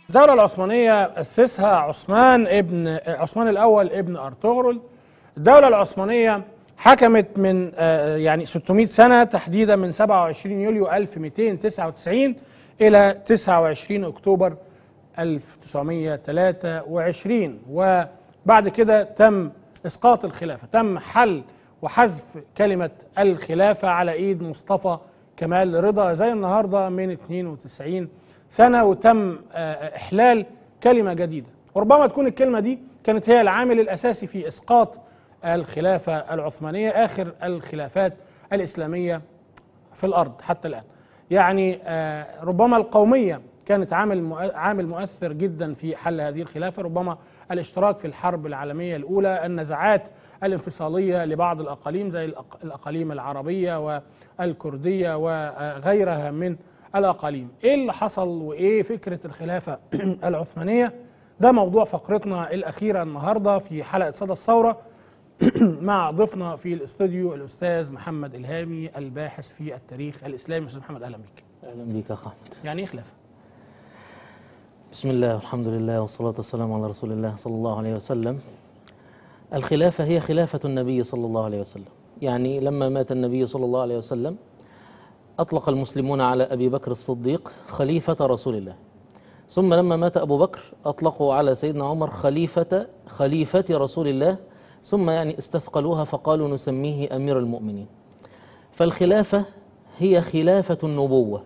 الدولة العثمانية أسسها عثمان ابن عثمان الأول ابن أرطغرل الدولة العثمانية حكمت من آه، يعني 600 سنة تحديدا من 27 يوليو 1299 إلى 29 أكتوبر 1923 وبعد كده تم إسقاط الخلافة تم حل وحذف كلمة الخلافة على إيد مصطفى كمال رضا زي النهاردة من 92 سنة وتم آه، إحلال كلمة جديدة وربما تكون الكلمة دي كانت هي العامل الأساسي في إسقاط الخلافة العثمانية آخر الخلافات الإسلامية في الأرض حتى الآن يعني آه، ربما القومية كانت عامل مؤ- عامل مؤثر جدا في حل هذه الخلافة ربما الاشتراك في الحرب العالمية الأولى النزعات الانفصالية لبعض الأقاليم زي الأق- الأقاليم العربية والكردية وغيرها من الأقاليم إيه اللي حصل وإيه فكرة الخلافة العثمانية ده موضوع فقرتنا الأخيرة النهاردة في حلقة صدى الثورة مع ضيفنا في الاستوديو الأستاذ محمد إلهامي الباحث في التاريخ الإسلامي أستاذ محمد أهلا بك اهلا بك يا أخ احمد يعني إيه خلافة؟ بسم الله والحمد لله والصلاة والسلام على رسول الله صلى الله عليه وسلم الخلافة هي خلافة النبي صلى الله عليه وسلم يعني لما مات النبي صلى الله عليه وسلم أطلق المسلمون على أبي بكر الصديق خليفة رسول الله ثم لما مات أبو بكر أطلقوا على سيدنا عمر خليفة خليفة رسول الله ثم يعني استثقلوها فقالوا نسميه أمير المؤمنين فالخلافة هي خلافة النبوة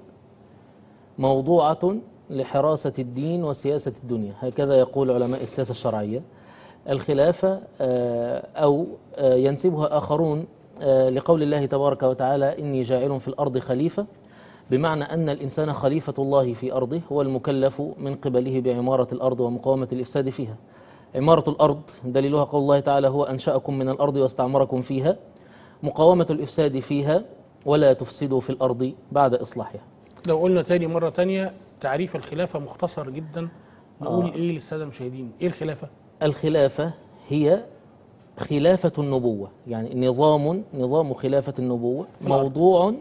موضوعة لحراسة الدين وسياسة الدنيا هكذا يقول علماء السياسة الشرعية الخلافة آه، أو آه، ينسبها آخرون آه، لقول الله تبارك وتعالى إني جاعل في الأرض خليفة بمعنى أن الإنسان خليفة الله في أرضه هو المكلف من قبله بعمارة الأرض ومقاومة الإفساد فيها عمارة الأرض دليلها قول الله تعالى هو أنشأكم من الأرض واستعمركم فيها مقاومة الإفساد فيها ولا تفسدوا في الأرض بعد إصلاحها لو قلنا تاني مرة تانية تعريف الخلافة مختصر جدا نقول آه. إيه للسادة المشاهدين؟ إيه الخلافة؟ الخلافة هي خلافة النبوة يعني نظام نظام خلافة النبوة الأرض. موضوع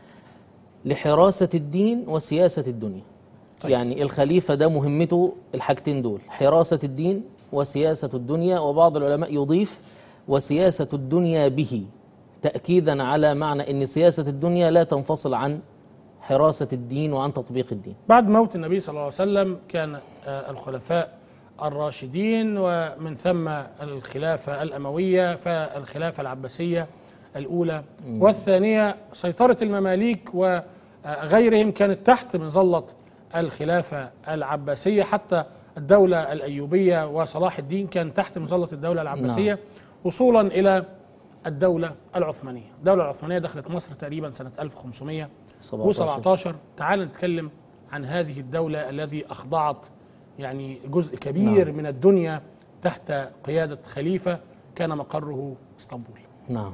لحراسة الدين وسياسة الدنيا طيب. طيب. يعني الخليفة ده مهمته الحاجتين دول حراسة الدين وسياسة الدنيا وبعض العلماء يضيف وسياسة الدنيا به تأكيدا على معنى أن سياسة الدنيا لا تنفصل عن حراسة الدين وعن تطبيق الدين بعد موت النبي صلى الله عليه وسلم كان آه، الخلفاء الراشدين ومن ثم الخلافة الأموية فالخلافة العباسية الأولى والثانية سيطرة المماليك وغيرهم كانت تحت مظلة الخلافة العباسية حتى الدولة الأيوبية وصلاح الدين كان تحت مظلة الدولة العباسية نعم. وصولا إلى الدولة العثمانية الدولة العثمانية دخلت مصر تقريبا سنة 1500 و17 تعال نتكلم عن هذه الدولة الذي أخضعت يعني جزء كبير نعم. من الدنيا تحت قيادة خليفة كان مقره اسطنبول نعم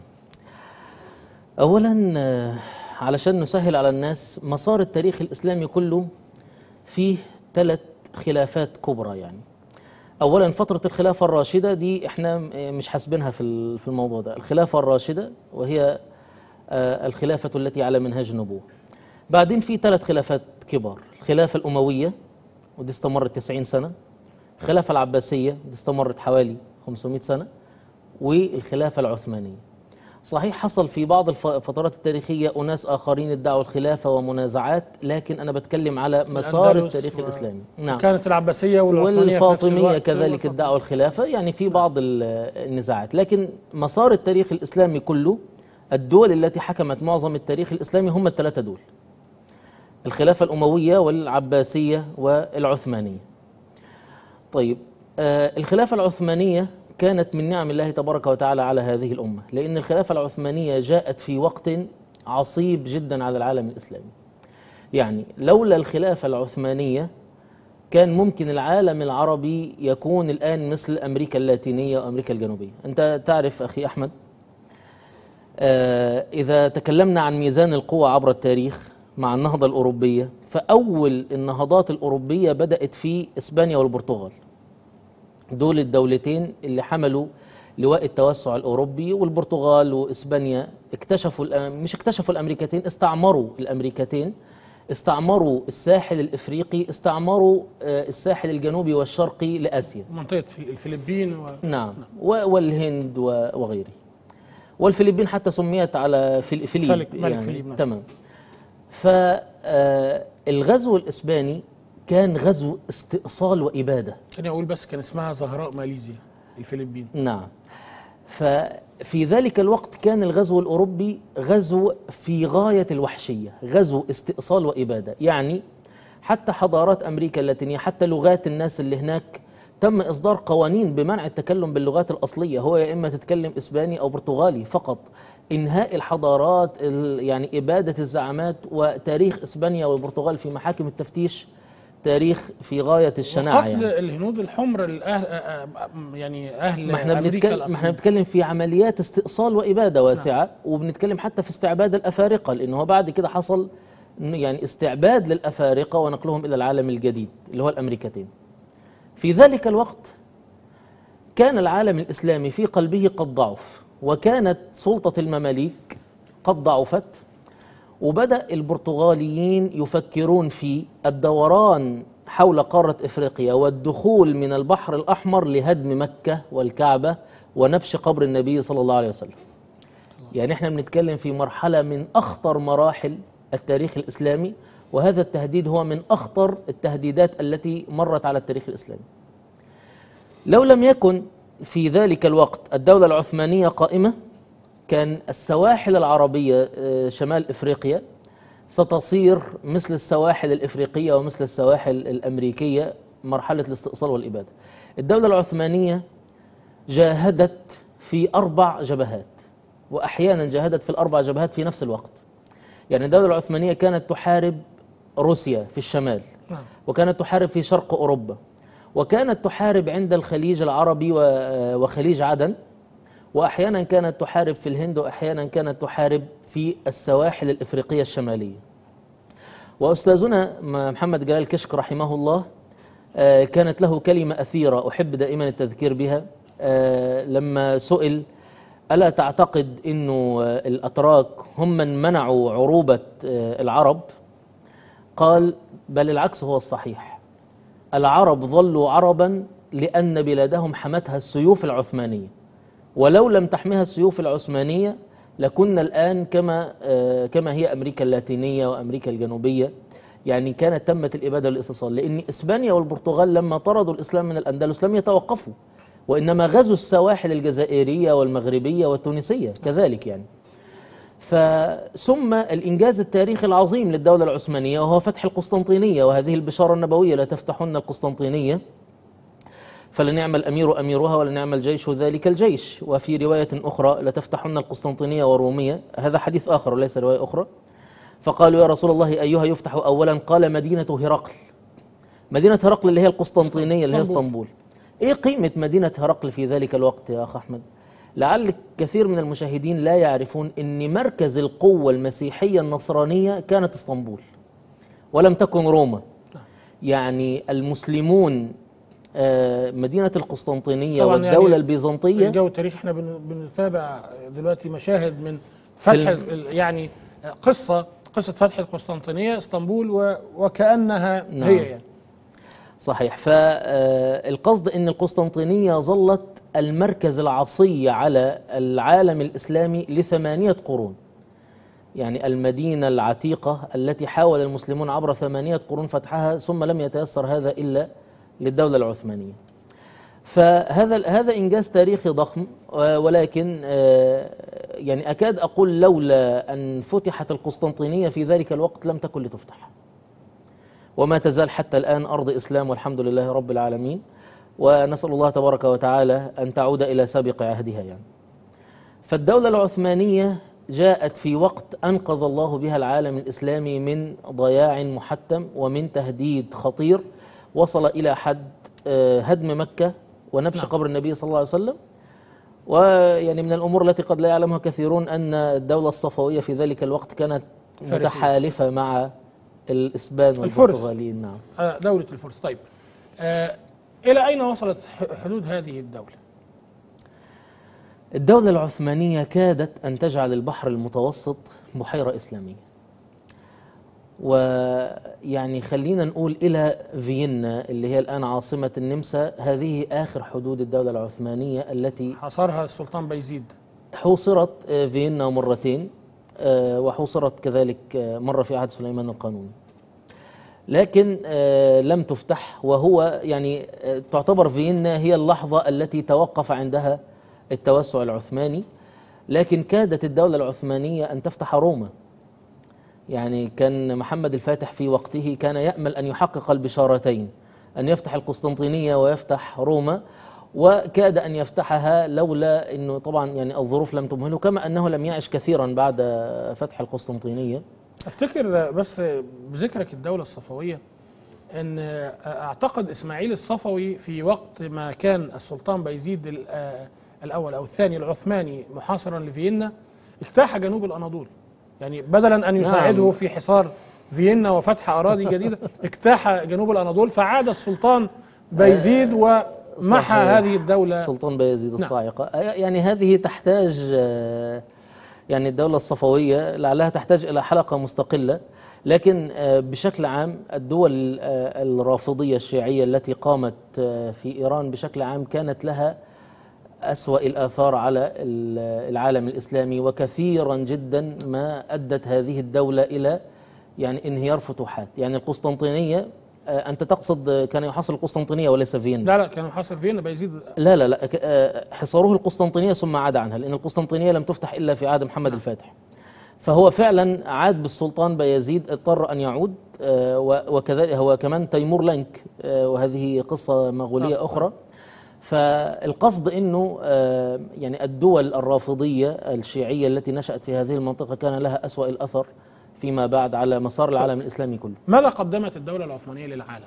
اولا آه، علشان نسهل على الناس مسار التاريخ الاسلامي كله فيه ثلاث خلافات كبرى يعني اولا فتره الخلافه الراشده دي احنا آه، مش حاسبينها في ال- في الموضوع ده الخلافه الراشده وهي آه، الخلافه التي على منهج النبوه بعدين في ثلاث خلافات كبار الخلافه الامويه ودي استمرت 90 سنه الخلافه العباسيه دي استمرت حوالي 500 سنه والخلافه العثمانيه صحيح حصل في بعض الف- الفترات التاريخية أناس آخرين ادعوا الخلافة ومنازعات لكن أنا بتكلم على مسار الأندلس التاريخ و- الإسلامي نعم كانت العباسية والعثمانية في نفس والفاطمية الوقت كذلك والفاطمية. ادعوا الخلافة يعني في بعض ال- النزاعات لكن مسار التاريخ الإسلامي كله الدول التي حكمت معظم التاريخ الإسلامي هم الثلاثة دول الخلافة الأموية والعباسية والعثمانية طيب آه الخلافة العثمانية كانت من نعم الله تبارك وتعالى على هذه الأمة لأن الخلافة العثمانية جاءت في وقت عصيب جدا على العالم الإسلامي يعني لولا الخلافة العثمانية كان ممكن العالم العربي يكون الآن مثل أمريكا اللاتينية وأمريكا الجنوبية أنت تعرف أخي أحمد آه إذا تكلمنا عن ميزان القوى عبر التاريخ مع النهضة الأوروبية فأول النهضات الأوروبية بدأت في إسبانيا والبرتغال دول الدولتين اللي حملوا لواء التوسع الأوروبي والبرتغال وإسبانيا اكتشفوا الأ- مش اكتشفوا الأمريكتين استعمروا الأمريكتين استعمروا الساحل الافريقي استعمروا آه، الساحل الجنوبي والشرقي لاسيا منطقه في- الفلبين و... نعم و- والهند و- وغيره والفلبين حتى سميت على فيل- فيليب فلك- ملك فيليب، نعم. تمام فالغزو الاسباني كان غزو استئصال واباده خليني اقول بس كان اسمها زهراء ماليزيا الفلبين نعم ففي ذلك الوقت كان الغزو الأوروبي غزو في غاية الوحشية غزو استئصال وإبادة يعني حتى حضارات أمريكا اللاتينية حتى لغات الناس اللي هناك تم إصدار قوانين بمنع التكلم باللغات الأصلية هو يا إما تتكلم إسباني أو برتغالي فقط إنهاء الحضارات ال- يعني إبادة الزعامات وتاريخ إسبانيا والبرتغال في محاكم التفتيش تاريخ في غاية الشناعة وقتل يعني. الهنود الحمر الاهل آه، آه، يعني اهل ما احنا امريكا بنتكلم ما احنا الأصلية. بنتكلم في عمليات استئصال واباده واسعه وبنتكلم حتى في استعباد الافارقه لانه هو بعد كده حصل إنه يعني استعباد للافارقه ونقلهم الى العالم الجديد اللي هو الامريكتين. في ذلك الوقت كان العالم الاسلامي في قلبه قد ضعف وكانت سلطه المماليك قد ضعفت وبدأ البرتغاليين يفكرون في الدوران حول قارة إفريقيا والدخول من البحر الأحمر لهدم مكة والكعبة ونبش قبر النبي صلى الله عليه وسلم يعني احنا بنتكلم في مرحلة من أخطر مراحل التاريخ الإسلامي وهذا التهديد هو من أخطر التهديدات التي مرت على التاريخ الإسلامي لو لم يكن في ذلك الوقت الدولة العثمانية قائمة كان السواحل العربية آه، شمال إفريقيا ستصير مثل السواحل الإفريقية ومثل السواحل الأمريكية مرحلة الاستئصال والإبادة الدولة العثمانية جاهدت في أربع جبهات وأحيانا جاهدت في الأربع جبهات في نفس الوقت يعني الدولة العثمانية كانت تحارب روسيا في الشمال نعم. وكانت تحارب في شرق أوروبا وكانت تحارب عند الخليج العربي و- وخليج عدن واحيانا كانت تحارب في الهند واحيانا كانت تحارب في السواحل الافريقيه الشماليه. واستاذنا م- محمد جلال كشك رحمه الله آه، كانت له كلمه اثيره احب دائما التذكير بها آه، لما سئل الا تعتقد انه آه، الاتراك هم من منعوا عروبه آه، العرب؟ قال بل العكس هو الصحيح. العرب ظلوا عربا لان بلادهم حمتها السيوف العثمانيه. ولو لم تحمها السيوف العثمانية لكنا الآن كما آه، كما هي أمريكا اللاتينية وأمريكا الجنوبية يعني كانت تمت الإبادة والاستئصال لأن إسبانيا والبرتغال لما طردوا الإسلام من الأندلس لم يتوقفوا وإنما غزوا السواحل الجزائرية والمغربية والتونسية كذلك يعني فثم الإنجاز التاريخي العظيم للدولة العثمانية وهو فتح القسطنطينية وهذه البشارة النبوية لا تفتحن القسطنطينية فلنعم الأمير أميرها ولنعم الجيش ذلك الجيش وفي رواية أخرى لتفتحن القسطنطينية والرومية هذا حديث آخر وليس رواية أخرى فقالوا يا رسول الله أيها يفتح أولا قال مدينة هرقل مدينة هرقل اللي هي القسطنطينية اللي هي اسطنبول. اسطنبول إيه قيمة مدينة هرقل في ذلك الوقت يا أخ أحمد لعل كثير من المشاهدين لا يعرفون أن مركز القوة المسيحية النصرانية كانت اسطنبول ولم تكن روما يعني المسلمون آه، مدينة القسطنطينية طبعاً والدولة يعني البيزنطية الجو التاريخي احنا بن- بنتابع دلوقتي مشاهد من فتح فيلم. ال- يعني قصه قصه فتح القسطنطينيه اسطنبول و- وكانها نعم. هي يعني صحيح فالقصد أن القسطنطينية ظلت المركز العصي على العالم الإسلامي لثمانية قرون يعني المدينة العتيقة التي حاول المسلمون عبر ثمانية قرون فتحها ثم لم يتيسر هذا إلا للدولة العثمانية فهذا هذا انجاز تاريخي ضخم آه، ولكن آه، يعني اكاد اقول لولا ان فتحت القسطنطينيه في ذلك الوقت لم تكن لتفتح. وما تزال حتى الان ارض اسلام والحمد لله رب العالمين ونسال الله تبارك وتعالى ان تعود الى سابق عهدها يعني. فالدوله العثمانيه جاءت في وقت انقذ الله بها العالم الاسلامي من ضياع محتم ومن تهديد خطير وصل الى حد آه، هدم مكه ونبش نعم. قبر النبي صلى الله عليه وسلم ويعني من الامور التي قد لا يعلمها كثيرون ان الدوله الصفويه في ذلك الوقت كانت فارسية. متحالفه مع الاسبان الفرس. والبرتغاليين نعم آه، دوله الفرس طيب آه الى اين وصلت ح- حدود هذه الدوله؟ الدولة العثمانية كادت أن تجعل البحر المتوسط بحيرة إسلامية. ويعني خلينا نقول إلى فيينا اللي هي الآن عاصمة النمسا هذه آخر حدود الدولة العثمانية التي حصرها السلطان بايزيد حوصرت آه، فيينا مرتين آه، وحوصرت كذلك آه، مرة في عهد سليمان القانوني لكن آه، لم تفتح وهو يعني آه، تعتبر فيينا هي اللحظة التي توقف عندها التوسع العثماني لكن كادت الدولة العثمانية أن تفتح روما يعني كان محمد الفاتح في وقته كان يأمل أن يحقق البشارتين أن يفتح القسطنطينية ويفتح روما وكاد أن يفتحها لولا أنه طبعا يعني الظروف لم تمهله كما أنه لم يعش كثيرا بعد فتح القسطنطينية افتكر بس بذكرك الدولة الصفوية ان اعتقد اسماعيل الصفوي في وقت ما كان السلطان بايزيد ال- آه الاول او الثاني العثماني محاصرا لفيينا اجتاح جنوب الاناضول يعني بدلا ان يساعده نعم. في حصار فيينا وفتح اراضي جديده اجتاح جنوب الاناضول فعاد السلطان بايزيد ومحى صحيح. هذه الدولة السلطان بايزيد نعم. الصاعقة يعني هذه تحتاج آه، يعني الدولة الصفوية لعلها تحتاج إلى حلقة مستقلة لكن آه، بشكل عام الدول آه، الرافضية الشيعية التي قامت آه، في إيران بشكل عام كانت لها أسوأ الآثار على ال- العالم الإسلامي وكثيرا جدا ما أدت هذه الدولة إلى يعني انهيار فتوحات يعني القسطنطينية آه، أنت تقصد آه، كان يحاصر القسطنطينية وليس فيينا لا لا كان محاصر فيينا بايزيد لا لا لا ك- آه، حصاره القسطنطينية ثم عاد عنها لأن القسطنطينية لم تفتح إلا في عهد محمد الفاتح فهو فعلا عاد بالسلطان بايزيد اضطر أن يعود آه، و- وكذلك هو كمان تيمور لنك آه، وهذه قصة مغولية أخرى فالقصد أنه آه، يعني الدول الرافضية الشيعية التي نشأت في هذه المنطقة كان لها أسوأ الأثر فيما بعد على مسار العالم الإسلامي كله ماذا قدمت الدولة العثمانية للعالم؟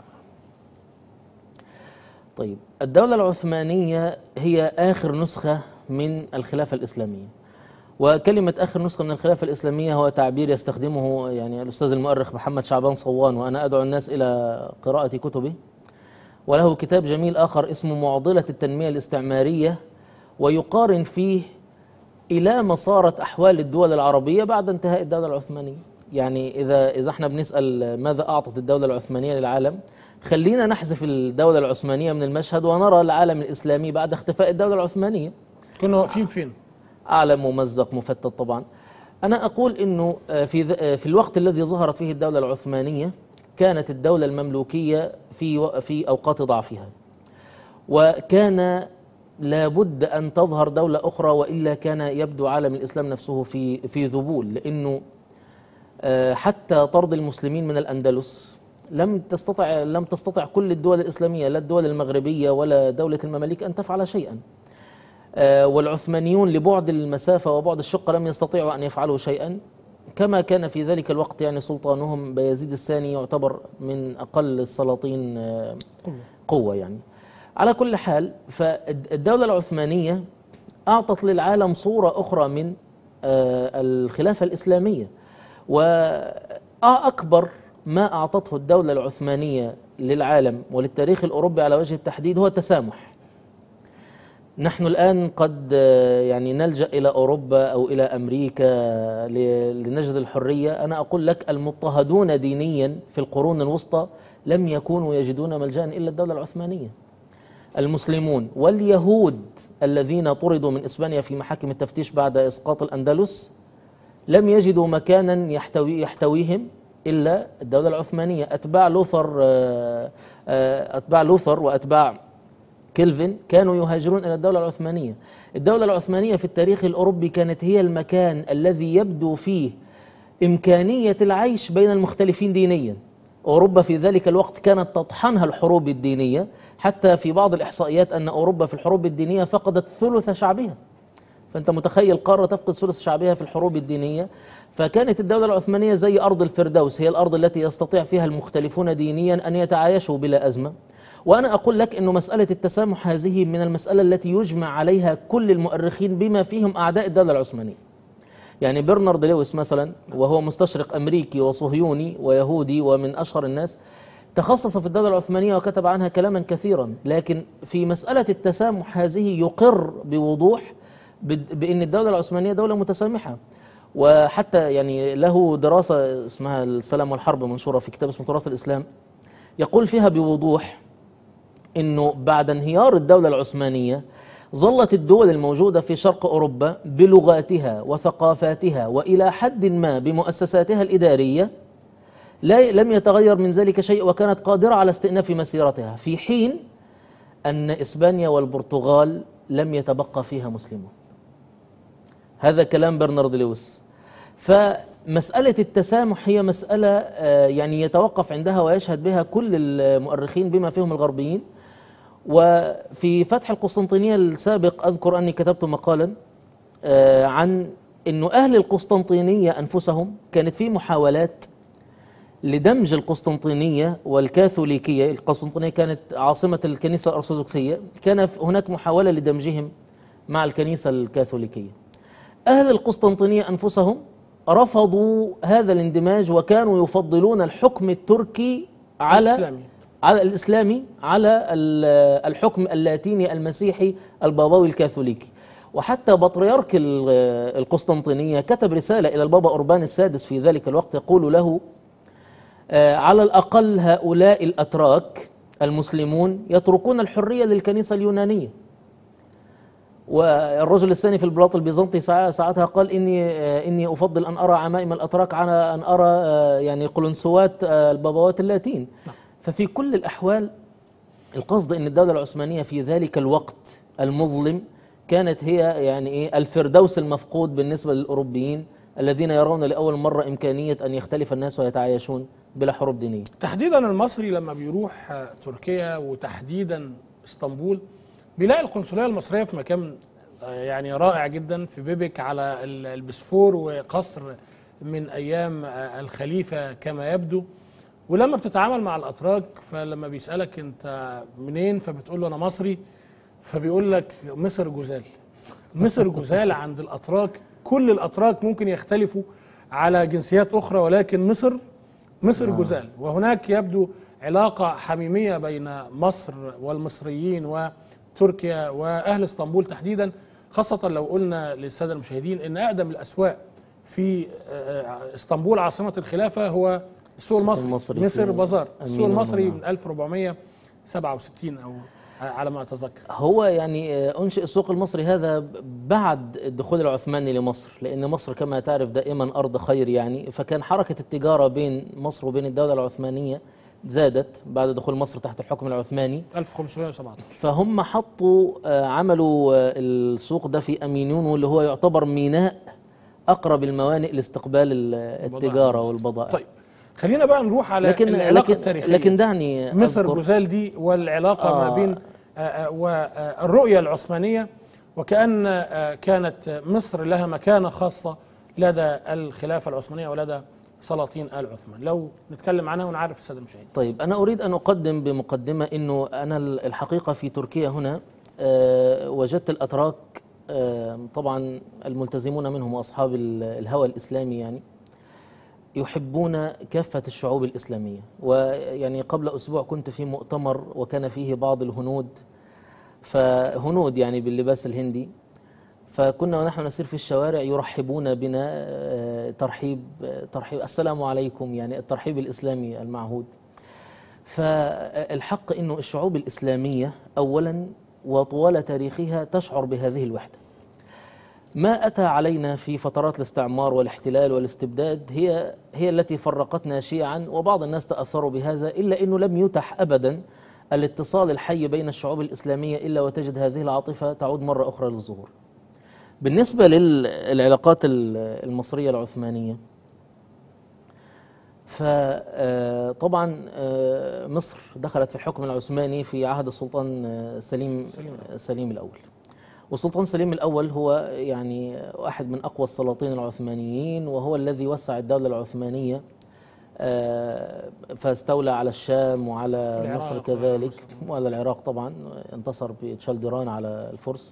طيب الدولة العثمانية هي آخر نسخة من الخلافة الإسلامية وكلمة آخر نسخة من الخلافة الإسلامية هو تعبير يستخدمه يعني الأستاذ المؤرخ محمد شعبان صوان وأنا أدعو الناس إلى قراءة كتبه وله كتاب جميل آخر اسمه معضلة التنمية الاستعمارية ويقارن فيه إلى ما صارت أحوال الدول العربية بعد انتهاء الدولة العثمانية يعني إذا إذا احنا بنسأل ماذا أعطت الدولة العثمانية للعالم خلينا نحذف الدولة العثمانية من المشهد ونرى العالم الإسلامي بعد اختفاء الدولة العثمانية كنا واقفين فين؟ عالم ممزق مفتت طبعا أنا أقول أنه آه، في ذ- آه، في الوقت الذي ظهرت فيه الدولة العثمانية كانت الدولة المملوكية في و- في أوقات ضعفها وكان لابد أن تظهر دولة أخرى وإلا كان يبدو عالم الإسلام نفسه في في ذبول لأنه آه، حتى طرد المسلمين من الأندلس لم تستطع لم تستطع كل الدول الإسلامية لا الدول المغربية ولا دولة المماليك أن تفعل شيئا آه، والعثمانيون لبعد المسافة وبعد الشقة لم يستطيعوا أن يفعلوا شيئا كما كان في ذلك الوقت يعني سلطانهم بايزيد الثاني يعتبر من أقل السلاطين آه، قوة يعني على كل حال فالدولة العثمانية أعطت للعالم صورة أخرى من آه، الخلافة الإسلامية وأكبر ما أعطته الدولة العثمانية للعالم وللتاريخ الأوروبي على وجه التحديد هو التسامح نحن الآن قد آه، يعني نلجأ إلى أوروبا أو إلى أمريكا ل- لنجد الحرية أنا أقول لك المضطهدون دينيا في القرون الوسطى لم يكونوا يجدون ملجأ إلا الدولة العثمانية المسلمون واليهود الذين طردوا من إسبانيا في محاكم التفتيش بعد إسقاط الأندلس لم يجدوا مكانا يحتوي يحتويهم إلا الدولة العثمانية أتباع لوثر آه، آه، أتباع لوثر وأتباع كيلفن كانوا يهاجرون إلى الدولة العثمانية الدولة العثمانية في التاريخ الأوروبي كانت هي المكان الذي يبدو فيه إمكانية العيش بين المختلفين دينيا أوروبا في ذلك الوقت كانت تطحنها الحروب الدينية حتى في بعض الإحصائيات أن أوروبا في الحروب الدينية فقدت ثلث شعبها فأنت متخيل قارة تفقد ثلث شعبها في الحروب الدينية فكانت الدولة العثمانية زي أرض الفردوس هي الأرض التي يستطيع فيها المختلفون دينيا أن يتعايشوا بلا أزمة وأنا أقول لك أن مسألة التسامح هذه من المسألة التي يجمع عليها كل المؤرخين بما فيهم أعداء الدولة العثمانية يعني برنارد لويس مثلا وهو مستشرق أمريكي وصهيوني ويهودي ومن أشهر الناس تخصص في الدولة العثمانية وكتب عنها كلاما كثيرا لكن في مسألة التسامح هذه يقر بوضوح بد- بأن الدولة العثمانية دولة متسامحة وحتى يعني له دراسة اسمها السلام والحرب منشورة في كتاب اسمه تراث الإسلام يقول فيها بوضوح انه بعد انهيار الدولة العثمانية ظلت الدول الموجودة في شرق اوروبا بلغاتها وثقافاتها والى حد ما بمؤسساتها الادارية لا لم يتغير من ذلك شيء وكانت قادرة على استئناف مسيرتها في حين ان اسبانيا والبرتغال لم يتبقى فيها مسلمون هذا كلام برنارد لويس فمسألة التسامح هي مسألة آه، يعني يتوقف عندها ويشهد بها كل المؤرخين بما فيهم الغربيين وفي فتح القسطنطينية السابق أذكر أني كتبت مقالا آه، عن أنه أهل القسطنطينية أنفسهم كانت في محاولات لدمج القسطنطينية والكاثوليكية القسطنطينية كانت عاصمة الكنيسة الأرثوذكسية كان هناك محاولة لدمجهم مع الكنيسة الكاثوليكية أهل القسطنطينية أنفسهم رفضوا هذا الاندماج وكانوا يفضلون الحكم التركي على الإسلامي. على الإسلامي على ال- الحكم اللاتيني المسيحي البابوي الكاثوليكي وحتى بطريرك ال- القسطنطينية كتب رسالة إلى البابا أوربان السادس في ذلك الوقت يقول له آه، على الأقل هؤلاء الأتراك المسلمون يتركون الحرية للكنيسة اليونانية والرجل الثاني في البلاط البيزنطي ساعة- ساعتها قال إني آه، إني أفضل أن أرى عمائم الأتراك على أن أرى آه، يعني قلنسوات آه، البابوات اللاتين ففي كل الأحوال القصد أن الدولة العثمانية في ذلك الوقت المظلم كانت هي يعني إيه الفردوس المفقود بالنسبة للأوروبيين الذين يرون لأول مرة إمكانية أن يختلف الناس ويتعايشون بلا حروب دينية تحديدا المصري لما بيروح آه، تركيا وتحديدا اسطنبول بيلاقي القنصليه المصريه في مكان آه، يعني رائع جدا في بيبك على ال- البسفور وقصر من ايام آه، الخليفه كما يبدو ولما بتتعامل مع الاتراك فلما بيسالك انت منين فبتقول له انا مصري فبيقول لك مصر جزال مصر جزال عند الاتراك كل الاتراك ممكن يختلفوا على جنسيات اخرى ولكن مصر مصر جزال وهناك يبدو علاقة حميمية بين مصر والمصريين وتركيا وأهل اسطنبول تحديدا خاصة لو قلنا للسادة المشاهدين أن أقدم الأسواق في آه، اسطنبول عاصمة الخلافة هو السوق المصري, المصري مصر في بازار أمين السوق المصري ومنع. من 1467 أو على ما أتذكر هو يعني آه، أنشئ السوق المصري هذا بعد الدخول العثماني لمصر لأن مصر كما تعرف دائما أرض خير يعني فكان حركة التجارة بين مصر وبين الدولة العثمانية زادت بعد دخول مصر تحت الحكم العثماني 1517 فهم حطوا آه، عملوا آه، السوق ده في أمينون واللي هو يعتبر ميناء أقرب الموانئ لاستقبال ال- التجارة والبضائع طيب خلينا بقى نروح على لكن العلاقة لكن التاريخية لكن دعني مصر أذكر- جزال دي والعلاقة ما آه. بين آه، آه، والرؤية العثمانية وكأن آه، كانت مصر لها مكانة خاصة لدى الخلافة العثمانية ولدى سلاطين آل عثمان لو نتكلم عنها ونعرف السادة المشاهدين طيب أنا أريد أن أقدم بمقدمة أنه أنا الحقيقة في تركيا هنا آه، وجدت الأتراك آه، طبعا الملتزمون منهم وأصحاب ال- الهوى الإسلامي يعني يحبون كافة الشعوب الإسلامية ويعني قبل أسبوع كنت في مؤتمر وكان فيه بعض الهنود فهنود يعني باللباس الهندي فكنا ونحن نسير في الشوارع يرحبون بنا آه، ترحيب آه، ترحيب السلام عليكم يعني الترحيب الإسلامي المعهود فالحق انه الشعوب الاسلاميه اولا وطوال تاريخها تشعر بهذه الوحده. ما اتى علينا في فترات الاستعمار والاحتلال والاستبداد هي هي التي فرقتنا شيعا وبعض الناس تاثروا بهذا الا انه لم يتح ابدا الاتصال الحي بين الشعوب الاسلاميه الا وتجد هذه العاطفه تعود مره اخرى للظهور. بالنسبه للعلاقات المصريه العثمانيه فطبعا مصر دخلت في الحكم العثماني في عهد السلطان آه، سليم سليم الأول والسلطان سليم الأول هو يعني واحد من أقوى السلاطين العثمانيين وهو الذي وسع الدولة العثمانية آه، فاستولى على الشام وعلى العراق مصر وعلى كذلك مصر. وعلى العراق طبعا انتصر بتشالديران على الفرس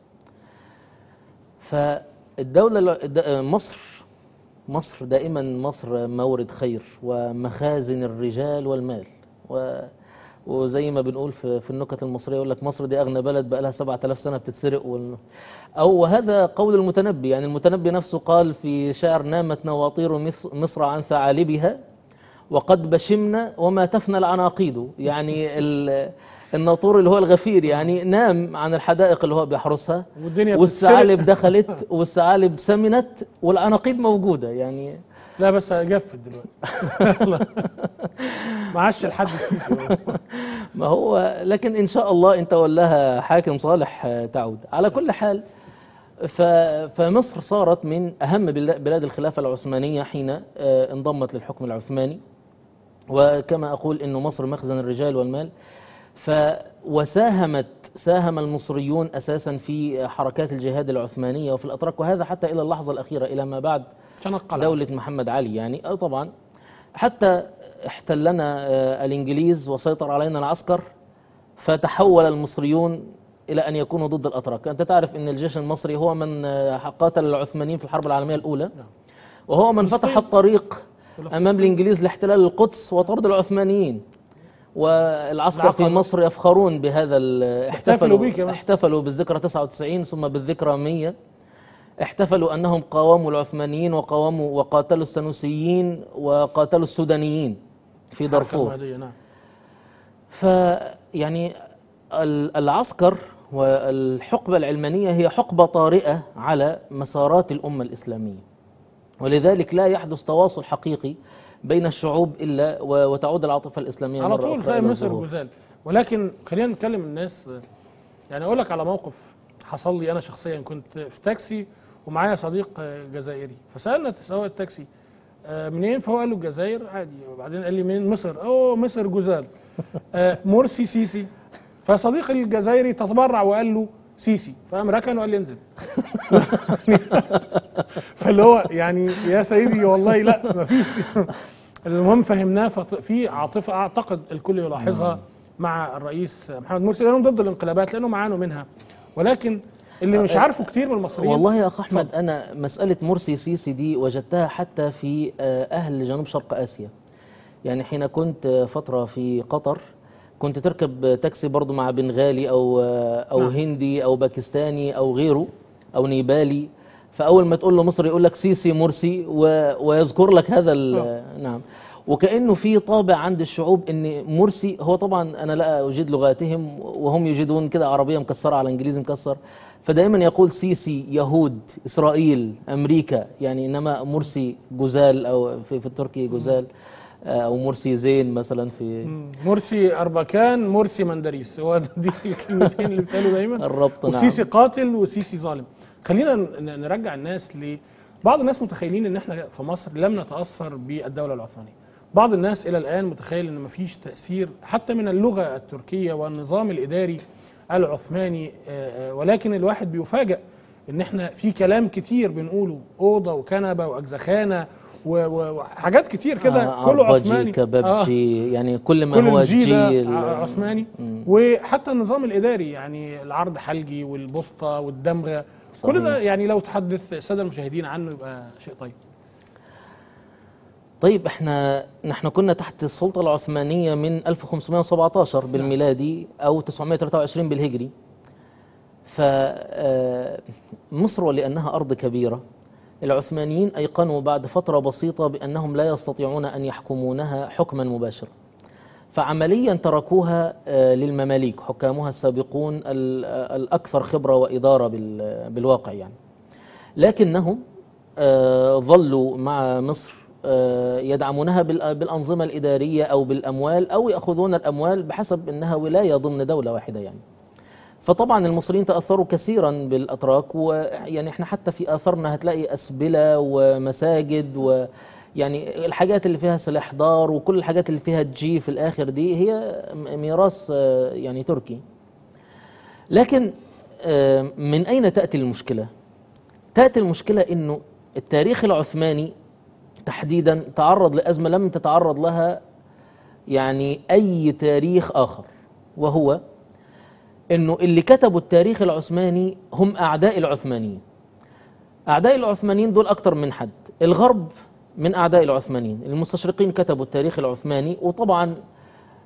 فالدولة الد- مصر مصر دائما مصر مورد خير ومخازن الرجال والمال و وزي ما بنقول في, في النكت المصريه يقول لك مصر دي اغنى بلد بقى لها 7000 سنه بتتسرق وال... او هذا قول المتنبي يعني المتنبي نفسه قال في شعر نامت نواطير مص- مصر عن ثعالبها وقد بشمنا وما تفنى العناقيد يعني ال- الناطور اللي هو الغفير يعني نام عن الحدائق اللي هو بيحرسها والدنيا والثعالب دخلت والثعالب سمنت والعناقيد موجوده يعني لا بس جفت دلوقتي ما عادش لحد السيسي ما هو لكن ان شاء الله ان تولاها حاكم صالح آه، تعود على كل حال ف- فمصر صارت من اهم بلا- بلاد الخلافه العثمانيه حين آه، انضمت للحكم العثماني وكما اقول انه مصر مخزن الرجال والمال ف وساهمت ساهم المصريون اساسا في حركات الجهاد العثمانيه وفي الاتراك وهذا حتى الى اللحظه الاخيره الى ما بعد عشان القلعه دولة محمد علي يعني أو طبعا حتى احتلنا آه، الإنجليز وسيطر علينا العسكر فتحول المصريون إلى أن يكونوا ضد الأتراك أنت تعرف أن الجيش المصري هو من آه، قاتل العثمانيين في الحرب العالمية الأولى وهو من فتح الطريق أمام الإنجليز لاحتلال القدس وطرد العثمانيين والعسكر في العقبة. مصر يفخرون بهذا ال- احتفلوا بيه كمان. احتفلوا بالذكرى 99 ثم بالذكرى 100 احتفلوا انهم قاوموا العثمانيين وقاوموا وقاتلوا السنوسيين وقاتلوا السودانيين في حركة دارفور مهدية، نعم فيعني ال- العسكر والحقبة العلمانية هي حقبة طارئة على مسارات الأمة الإسلامية ولذلك لا يحدث تواصل حقيقي بين الشعوب إلا و- وتعود العاطفة الإسلامية على مرة طول أخرى تلاقي إلى مصر الظهور. جزال ولكن خلينا نتكلم الناس يعني اقول لك على موقف حصل لي انا شخصيا كنت في تاكسي ومعايا صديق آه، جزائري فسالنا سواق التاكسي آه، منين فهو قال له الجزائر عادي وبعدين قال لي من مصر اوه مصر جزال آه، مرسي سيسي فصديقي الجزائري تتبرع وقال له سيسي فقام ركن وقال لي انزل فاللي هو يعني يا سيدي والله لا ما فيش المهم فهمناه فط- في عاطفه اعتقد الكل يلاحظها مع الرئيس محمد مرسي لانهم ضد الانقلابات لانهم عانوا منها ولكن اللي مش عارفه كتير من المصريين والله يا اخ احمد انا مساله مرسي سيسي دي وجدتها حتى في آه، اهل جنوب شرق اسيا يعني حين كنت آه، فتره في قطر كنت تركب تاكسي برضو مع بنغالي او آه، او نعم. هندي او باكستاني او غيره او نيبالي فاول ما تقول له مصري يقول لك سيسي مرسي و- ويذكر لك هذا ال- نعم وكانه في طابع عند الشعوب ان مرسي هو طبعا انا لا اجيد لغاتهم وهم يجيدون كده عربيه مكسره على انجليزي مكسر فدائما يقول سيسي يهود اسرائيل امريكا يعني انما مرسي جزال او في, في التركي جزال آه، او مرسي زين مثلا في مرسي اربكان مرسي مندريس هو دي الكلمتين اللي بيتقالوا دايما الربط نعم وسيسي قاتل وسيسي ظالم خلينا ن- نرجع الناس ل بعض الناس متخيلين ان احنا في مصر لم نتاثر بالدوله العثمانيه بعض الناس الى الان متخيل ان مفيش تاثير حتى من اللغه التركيه والنظام الاداري العثماني آه، آه، ولكن الواحد بيفاجئ ان احنا في كلام كتير بنقوله اوضه وكنبه واجزخانه و- و- وحاجات كتير كده آه، كله عربجي، عثماني كبابجي يعني كل ما كل هو الجي ده جيل ع- عثماني وحتى النظام الاداري يعني العرض حلجي والبسطه والدمغه كل ده صحيح. يعني لو تحدث الساده المشاهدين عنه يبقى شيء طيب طيب احنا نحن كنا تحت السلطة العثمانية من 1517 بالميلادي أو 923 بالهجري فمصر ولأنها أرض كبيرة العثمانيين أيقنوا بعد فترة بسيطة بأنهم لا يستطيعون أن يحكمونها حكما مباشرا فعمليا تركوها آه، للمماليك حكامها السابقون ال- آه، الأكثر خبرة وإدارة بال- بالواقع يعني لكنهم آه، ظلوا مع مصر آه، يدعمونها بال- بالأنظمة الإدارية أو بالأموال أو يأخذون الأموال بحسب أنها ولاية ضمن دولة واحدة يعني فطبعا المصريين تأثروا كثيرا بالأتراك ويعني احنا حتى في آثارنا هتلاقي أسبلة ومساجد و يعني الحاجات اللي فيها سلاح دار وكل الحاجات اللي فيها جي في الآخر دي هي م- ميراث آه، يعني تركي لكن آه، من أين تأتي المشكلة؟ تأتي المشكلة أنه التاريخ العثماني تحديدا تعرض لأزمة لم تتعرض لها يعني أي تاريخ آخر وهو أنه اللي كتبوا التاريخ العثماني هم أعداء العثمانيين أعداء العثمانيين دول أكتر من حد الغرب من أعداء العثمانيين المستشرقين كتبوا التاريخ العثماني وطبعا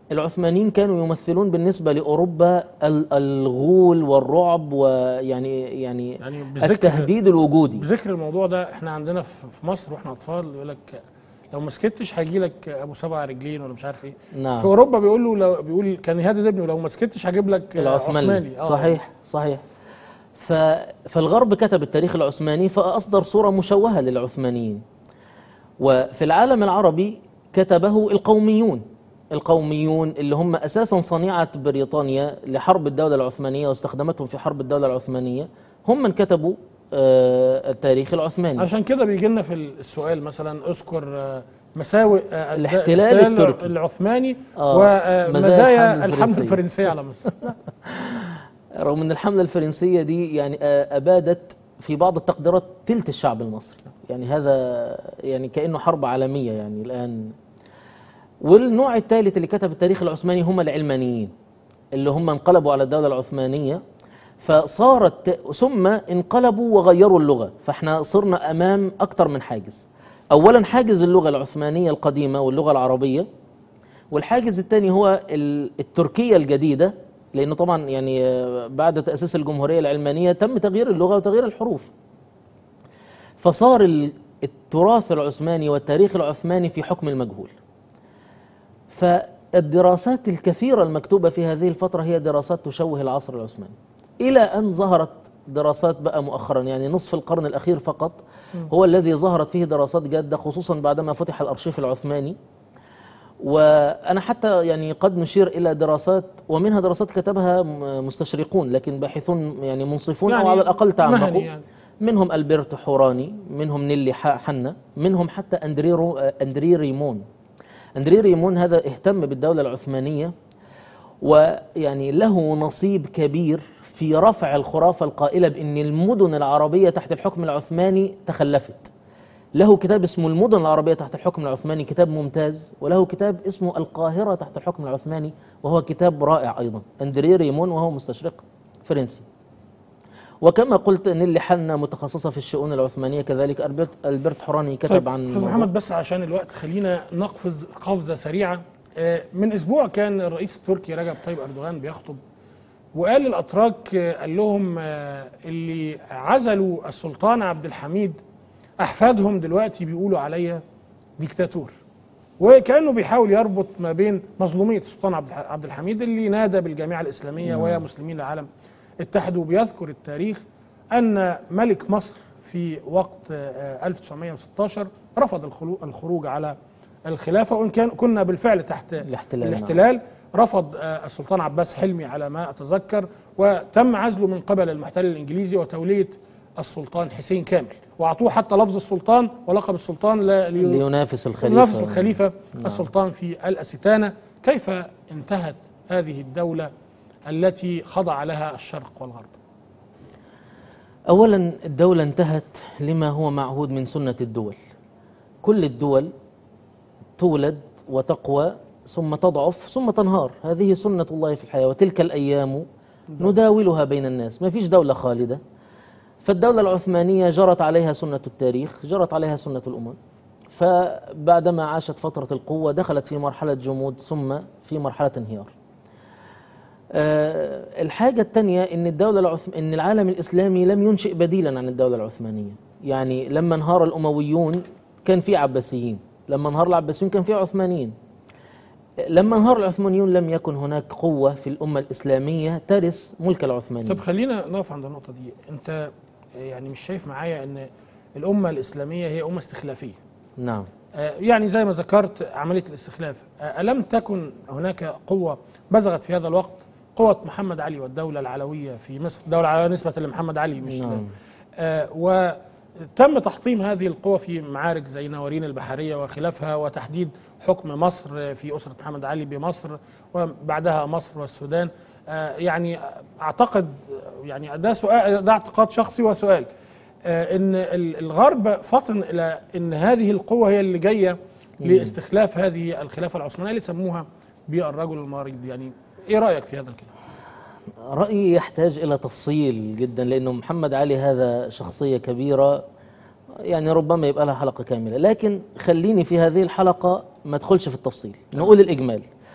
العثمانيين كانوا يمثلون بالنسبة لأوروبا ال- الغول والرعب ويعني يعني, يعني بذكر التهديد الوجودي بذكر الموضوع ده احنا عندنا في في مصر واحنا اطفال يقول لك لو ما سكتش هيجي لك ابو سبع رجلين ولا مش عارف ايه نعم في اوروبا بيقول له لو بيقول كان يهدد ابنه لو ما سكتش هجيب لك العثماني آه. صحيح صحيح ف... فالغرب كتب التاريخ العثماني فأصدر صورة مشوهة للعثمانيين وفي العالم العربي كتبه القوميون القوميون اللي هم أساسا صنيعة بريطانيا لحرب الدولة العثمانية واستخدمتهم في حرب الدولة العثمانية هم من كتبوا آه، التاريخ العثماني عشان كده بيجي لنا في السؤال مثلا اذكر آه، مساوئ آه، الاحتلال التركي. العثماني آه، ومزايا مزايا الحملة الحمله الفرنسية. الفرنسيه على مصر رغم ان الحمله الفرنسيه دي يعني آه، ابادت في بعض التقديرات تلت الشعب المصري يعني هذا يعني كانه حرب عالميه يعني الان والنوع الثالث اللي كتب التاريخ العثماني هم العلمانيين اللي هم انقلبوا على الدوله العثمانيه فصارت ثم انقلبوا وغيروا اللغه فاحنا صرنا امام اكثر من حاجز اولا حاجز اللغه العثمانيه القديمه واللغه العربيه والحاجز الثاني هو ال- التركية الجديدة لأنه طبعا يعني آه، بعد تأسيس الجمهورية العلمانية تم تغيير اللغة وتغيير الحروف فصار ال- التراث العثماني والتاريخ العثماني في حكم المجهول فالدراسات الكثيرة المكتوبة في هذه الفترة هي دراسات تشوه العصر العثماني إلى أن ظهرت دراسات بقى مؤخرا يعني نصف القرن الأخير فقط هو الذي ظهرت فيه دراسات جادة خصوصا بعدما فتح الأرشيف العثماني وانا حتى يعني قد نشير الى دراسات ومنها دراسات كتبها م- مستشرقون لكن باحثون يعني منصفون او على الاقل تعمقوا مهني يعني. منهم البرتو حوراني منهم نيلي ح- حنا منهم حتى اندري رو اندري ريمون اندري ريمون هذا اهتم بالدوله العثمانيه ويعني له نصيب كبير في رفع الخرافه القائله بان المدن العربيه تحت الحكم العثماني تخلفت له كتاب اسمه المدن العربية تحت الحكم العثماني كتاب ممتاز وله كتاب اسمه القاهرة تحت الحكم العثماني وهو كتاب رائع أيضا أندري ريمون وهو مستشرق فرنسي وكما قلت نيلي حنا متخصصة في الشؤون العثمانية كذلك ألبرت, ألبرت حوراني كتب طيب عن استاذ الموضوع. محمد بس عشان الوقت خلينا نقفز قفزه سريعه آه، من اسبوع كان الرئيس التركي رجب طيب اردوغان بيخطب وقال للاتراك آه، قال لهم آه، اللي عزلوا السلطان عبد الحميد احفادهم دلوقتي بيقولوا عليا ديكتاتور وكانه بيحاول يربط ما بين مظلوميه السلطان عبد الح- عبد الحميد اللي نادى بالجامعه الاسلاميه ويا مسلمين العالم اتحدوا بيذكر التاريخ ان ملك مصر في وقت آه، 1916 رفض الخلو- الخروج على الخلافه وان كان كنا بالفعل تحت الاحتلال، نعم. الاحتلال رفض آه، السلطان عباس حلمي على ما اتذكر وتم عزله من قبل المحتل الانجليزي وتوليه السلطان حسين كامل واعطوه حتى لفظ السلطان ولقب السلطان لا- لي- لينافس الخليفة ينافس الخليفة السلطان في الأستانة كيف انتهت هذه الدولة التي خضع لها الشرق والغرب أولا الدولة انتهت لما هو معهود من سنة الدول كل الدول تولد وتقوى ثم تضعف ثم تنهار هذه سنة الله في الحياة وتلك الأيام نداولها بين الناس ما فيش دولة خالدة فالدولة العثمانية جرت عليها سنة التاريخ جرت عليها سنة الأمم فبعدما عاشت فترة القوة دخلت في مرحلة جمود ثم في مرحلة انهيار آه، الحاجة الثانية إن الدولة العثم... إن العالم الإسلامي لم ينشئ بديلا عن الدولة العثمانية، يعني لما انهار الأمويون كان في عباسيين، لما انهار العباسيون كان في عثمانيين. لما انهار العثمانيون لم يكن هناك قوة في الأمة الإسلامية ترث ملك العثمانيين. طب خلينا نقف عند النقطة دي أنت يعني مش شايف معايا أن الأمة الإسلامية هي أمة استخلافية نعم آه، يعني زي ما ذكرت عملية الاستخلاف آه، ألم تكن هناك قوة بزغت في هذا الوقت قوة محمد علي والدولة العلوية في مصر الدولة العلوية نسبة لمحمد علي مش نعم. آه، وتم تحطيم هذه القوى في معارك زي نوارين البحرية وخلافها وتحديد حكم مصر في أسرة محمد علي بمصر وبعدها مصر والسودان آه، يعني أعتقد يعني ده سؤال ده اعتقاد شخصي وسؤال آه، ان ال- الغرب فطن الى ان هذه القوه هي اللي جايه لاستخلاف هذه الخلافه العثمانيه اللي سموها بالرجل المريض يعني ايه رايك في هذا الكلام؟ رأيي يحتاج إلى تفصيل جدا لأنه محمد علي هذا شخصية كبيرة يعني ربما يبقى لها حلقة كاملة لكن خليني في هذه الحلقة ما ادخلش في التفصيل نقول الإجمال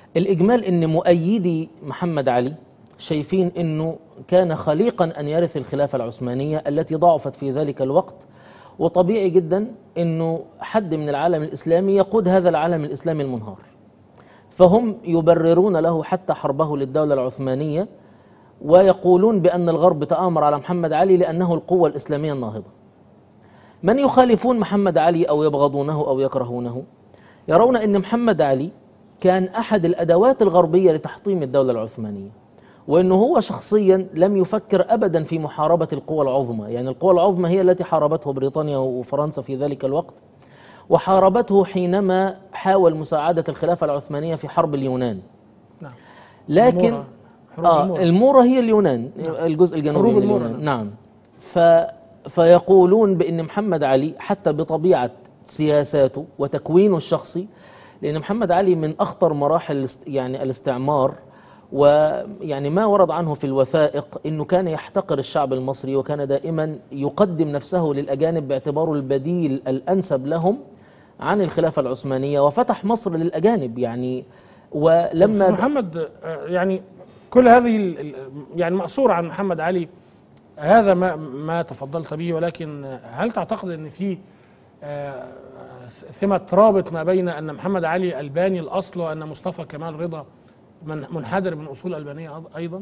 الإجمال إن مؤيدي محمد علي شايفين إنه كان خليقا أن يرث الخلافة العثمانية التي ضعفت في ذلك الوقت وطبيعي جدا إنه حد من العالم الإسلامي يقود هذا العالم الإسلامي المنهار فهم يبررون له حتى حربه للدولة العثمانية ويقولون بأن الغرب تآمر على محمد علي لأنه القوة الإسلامية الناهضة من يخالفون محمد علي أو يبغضونه أو يكرهونه يرون أن محمد علي كان أحد الأدوات الغربية لتحطيم الدولة العثمانية وأنه هو شخصيا لم يفكر أبدا في محاربة القوى العظمى يعني القوى العظمى هي التي حاربته بريطانيا وفرنسا في ذلك الوقت وحاربته حينما حاول مساعدة الخلافة العثمانية في حرب اليونان نعم لكن المورا. حروب آه المورا. المورا هي اليونان الجزء الجنوبي حروب من المورا، اليونان نعم ف فيقولون بأن محمد علي حتى بطبيعة سياساته وتكوينه الشخصي لأن محمد علي من أخطر مراحل الاست- يعني الاستعمار ويعني ما ورد عنه في الوثائق أنه كان يحتقر الشعب المصري وكان دائما يقدم نفسه للأجانب باعتباره البديل الأنسب لهم عن الخلافة العثمانية وفتح مصر للأجانب يعني أستاذ ولما محمد آه، يعني كل هذه ال- ال- يعني مأثور عن محمد علي هذا ما ما تفضلت به ولكن هل تعتقد ان في آه، ثمة رابط ما بين ان محمد علي الباني الاصل وان مصطفى كمال رضا من منحدر من اصول البانيه أض- ايضا؟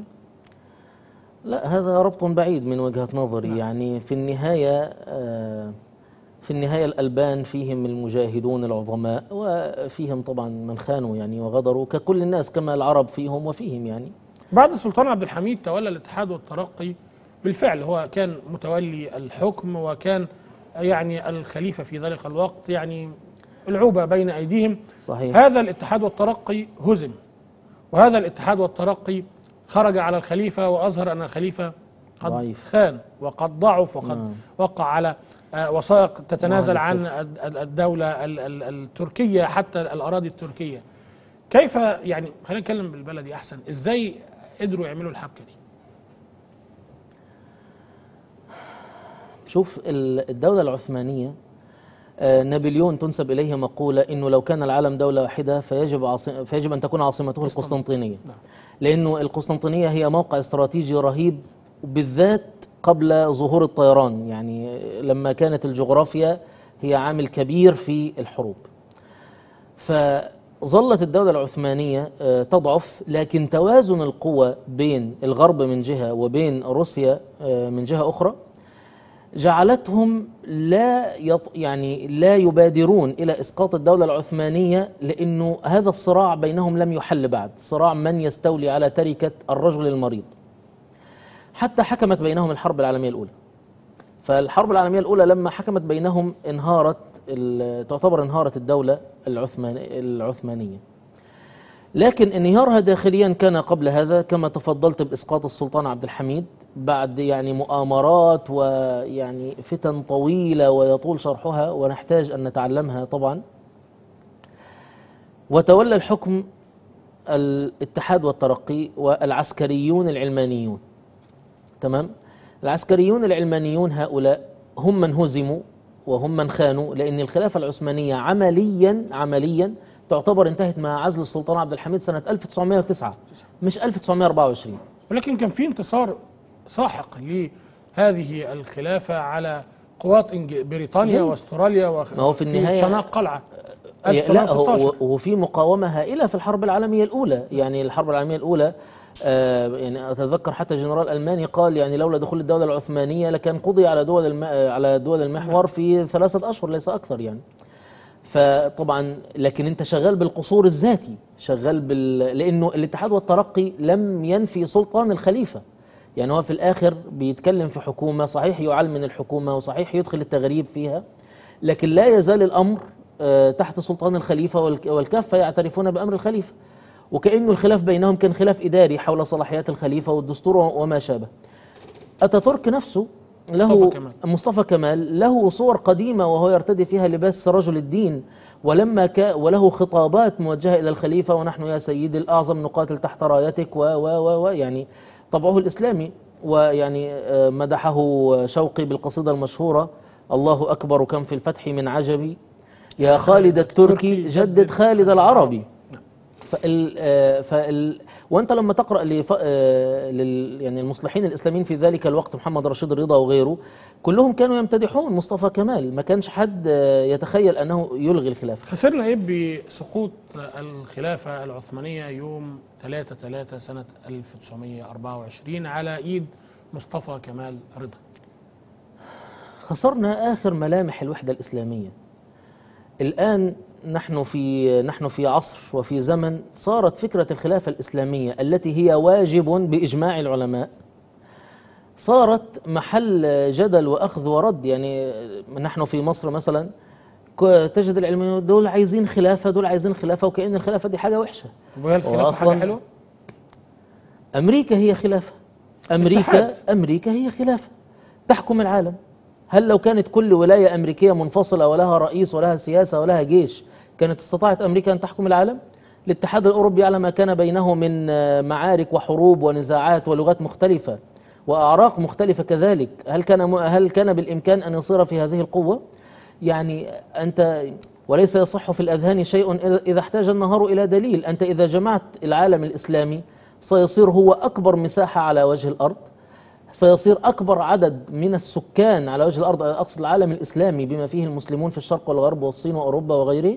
لا هذا ربط بعيد من وجهة نظري يعني في النهاية آه، في النهاية الألبان فيهم المجاهدون العظماء وفيهم طبعا من خانوا يعني وغدروا ككل الناس كما العرب فيهم وفيهم يعني بعد السلطان عبد الحميد تولى الاتحاد والترقي بالفعل هو كان متولي الحكم وكان يعني الخليفه في ذلك الوقت يعني العوبه بين ايديهم صحيح هذا الاتحاد والترقي هزم وهذا الاتحاد والترقي خرج على الخليفه واظهر ان الخليفه قد ضعيف. خان وقد ضعف وقد نعم. وقع على آه، وثائق تتنازل واحد عن الد- الد- الدوله ال- ال- التركيه حتى الاراضي التركيه كيف يعني خلينا نتكلم بالبلدي احسن ازاي قدروا يعملوا الحبكه دي شوف ال- الدولة العثمانية آه، نابليون تنسب إليه مقولة إنه لو كان العالم دولة واحدة فيجب عاصم فيجب أن تكون عاصمته القسطنطينية نعم. لأنه القسطنطينية هي موقع استراتيجي رهيب بالذات قبل ظهور الطيران يعني لما كانت الجغرافيا هي عامل كبير في الحروب فظلت الدولة العثمانية آه، تضعف لكن توازن القوى بين الغرب من جهة وبين روسيا آه، من جهة أخرى جعلتهم لا يط يعني لا يبادرون الى اسقاط الدوله العثمانيه لانه هذا الصراع بينهم لم يحل بعد، صراع من يستولي على تركه الرجل المريض. حتى حكمت بينهم الحرب العالميه الاولى. فالحرب العالميه الاولى لما حكمت بينهم انهارت ال- تعتبر انهارت الدوله العثمان العثمانيه. لكن انهيارها داخليا كان قبل هذا كما تفضلت باسقاط السلطان عبد الحميد بعد يعني مؤامرات ويعني فتن طويله ويطول شرحها ونحتاج ان نتعلمها طبعا. وتولى الحكم الاتحاد والترقي والعسكريون العلمانيون. تمام؟ العسكريون العلمانيون هؤلاء هم من هزموا وهم من خانوا لأن الخلافة العثمانية عمليا عمليا تعتبر انتهت مع عزل السلطان عبد الحميد سنة 1909 مش 1924 ولكن كان في انتصار ساحق لهذه الخلافه على قوات إنج- بريطانيا جيد. واستراليا وخ... ما هو في النهاية- شناق قلعه لا هو 1916 وفي مقاومة هائلة في الحرب العالمية الأولى يعني الحرب العالمية الأولى آه يعني أتذكر حتى جنرال ألماني قال يعني لولا دخول الدولة العثمانية لكان قضي على دول الم... على دول المحور في ثلاثة أشهر ليس أكثر يعني فطبعا لكن انت شغال بالقصور الذاتي شغال بال لانه الاتحاد والترقي لم ينفي سلطان الخليفه يعني هو في الاخر بيتكلم في حكومه صحيح يعل من الحكومه وصحيح يدخل التغريب فيها لكن لا يزال الامر آه، تحت سلطان الخليفه والك- والكافه يعترفون بامر الخليفه وكانه الخلاف بينهم كان خلاف اداري حول صلاحيات الخليفه والدستور وما شابه اتاتورك نفسه له مصطفى كمال. مصطفى كمال له صور قديمة وهو يرتدي فيها لباس رجل الدين ولما كا وله خطابات موجهة إلى الخليفة ونحن يا سيدي الأعظم نقاتل تحت رايتك و و و, و يعني طبعه الإسلامي ويعني آه، مدحه شوقي بالقصيدة المشهورة الله أكبر كم في الفتح من عجبي يا خالد التركي جدد خالد العربي فال آه، فال وانت لما تقرا لف... آه، لل... يعني المصلحين الاسلاميين في ذلك الوقت محمد رشيد رضا وغيره كلهم كانوا يمتدحون مصطفى كمال ما كانش حد آه، يتخيل انه يلغي الخلافه خسرنا ايه بسقوط الخلافة العثمانية يوم 3 3 سنة 1924 على ايد مصطفى كمال رضا خسرنا اخر ملامح الوحده الاسلاميه الان نحن في نحن في عصر وفي زمن صارت فكره الخلافه الاسلاميه التي هي واجب باجماع العلماء صارت محل جدل واخذ ورد يعني نحن في مصر مثلا ك- تجد العلمانيين دول عايزين خلافه دول عايزين خلافه وكأن الخلافه دي حاجه وحشه وهي الخلافة وأصلاً- حاجة حلوة امريكا هي خلافه امريكا اتحاد. امريكا هي خلافه تحكم العالم هل لو كانت كل ولايه امريكيه منفصله ولها رئيس ولها سياسه ولها جيش كانت استطاعت امريكا ان تحكم العالم الاتحاد الاوروبي على ما كان بينه من آه، معارك وحروب ونزاعات ولغات مختلفه واعراق مختلفه كذلك هل كان م- هل كان بالامكان ان يصير في هذه القوه يعني انت وليس يصح في الاذهان شيء إذا- اذا احتاج النهار الى دليل انت اذا جمعت العالم الاسلامي سيصير هو اكبر مساحه على وجه الارض سيصير اكبر عدد من السكان على وجه الارض اقصد العالم الاسلامي بما فيه المسلمون في الشرق والغرب والصين واوروبا وغيره